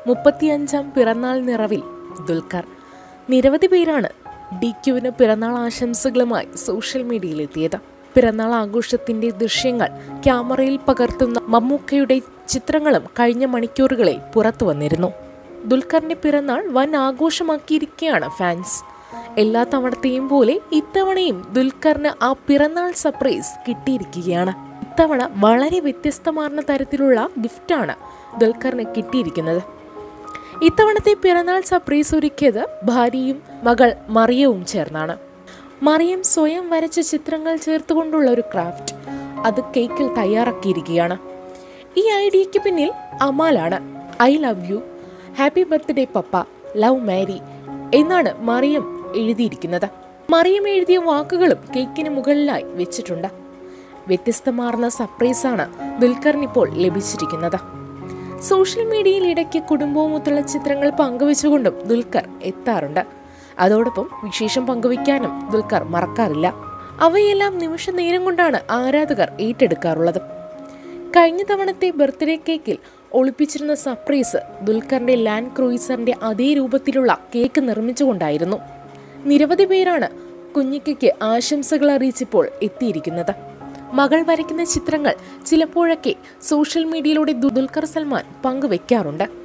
മുപ്പത്തിയഞ്ചാം പിറന്നാൾ നിറവിൽ ദുൽഖർ നിരവധി പേരാണ് ഡി ക്യുവിന് പിറന്നാൾ ആശംസകളുമായി സോഷ്യൽ മീഡിയയിലെത്തിയത് പിറന്നാൾ ആഘോഷത്തിന്റെ ദൃശ്യങ്ങൾ ക്യാമറയിൽ പകർത്തുന്ന മമ്മൂക്കയുടെ ചിത്രങ്ങളും കഴിഞ്ഞ മണിക്കൂറുകളിൽ പുറത്തു വന്നിരുന്നു ദുൽഖറിന്റെ പിറന്നാൾ വൻ ആഘോഷമാക്കിയിരിക്കുകയാണ് ഫാൻസ് എല്ലാ തവണത്തെയും പോലെ ഇത്തവണയും ദുൽഖറിന് ആ പിറന്നാൾ സർപ്രൈസ് കിട്ടിയിരിക്കുകയാണ് ഇത്തവണ വളരെ വ്യത്യസ്തമാർന്ന തരത്തിലുള്ള ഗിഫ്റ്റാണ് ദുൽഖറിന് കിട്ടിയിരിക്കുന്നത് ഇത്തവണത്തെ പിറന്നാൾ സർപ്രൈസ് ഒരുക്കിയത് ഭാര്യയും മകൾ മറിയവും ചേർന്നാണ് മറിയം സ്വയം വരച്ച ചിത്രങ്ങൾ ചേർത്തുകൊണ്ടുള്ള ഒരു ക്രാഫ്റ്റ് അത് കേക്കിൽ തയ്യാറാക്കിയിരിക്കുകയാണ് ഈ ഐഡിയയ്ക്ക് പിന്നിൽ അമാലാണ് I love you happy birthday papa love Mary എന്നാണ് മറിയം എഴുതിയിരിക്കുന്നത് മറിയം എഴുതിയ വാക്കുകളും കേക്കിന് മുകളിലായി വെച്ചിട്ടുണ്ട് വ്യത്യസ്തമാർന്ന സർപ്രൈസാണ് ദുൽഖറിന് ഇപ്പോൾ ലഭിച്ചിരിക്കുന്നത് സോഷ്യൽ മീഡിയയിൽ ഇടയ്ക്ക് കുടുംബവുമൊത്തുള്ള ചിത്രങ്ങൾ പങ്കുവെച്ചുകൊണ്ടും ദുൽഖർ എത്താറുണ്ട് അതോടൊപ്പം വിശേഷം പങ്കുവയ്ക്കാനും ദുൽഖർ മറക്കാറില്ല അവയെല്ലാം നിമിഷ നേരം കൊണ്ടാണ് ആരാധകർ ഏറ്റെടുക്കാറുള്ളത് കഴിഞ്ഞ തവണത്തെ ബർത്ത്ഡേ കേക്കിൽ ഒളിപ്പിച്ചിരുന്ന സർപ്രൈസ് ദുൽഖറിന്റെ ലാൻഡ് ക്രൂയിസറിന്റെ അതേ രൂപത്തിലുള്ള കേക്ക് നിർമ്മിച്ചുകൊണ്ടായിരുന്നു നിരവധി പേരാണ് കുഞ്ഞിക്കയ്ക്ക് ആശംസകൾ അറിയിച്ചിപ്പോൾ എത്തിയിരിക്കുന്നത് മകൾ വരയ്ക്കുന്ന ചിത്രങ്ങൾ ചിലപ്പോഴൊക്കെ സോഷ്യൽ മീഡിയയിലൂടെ ദു- ദുൽഖർ സൽമാൻ പങ്കുവെക്കാറുണ്ട്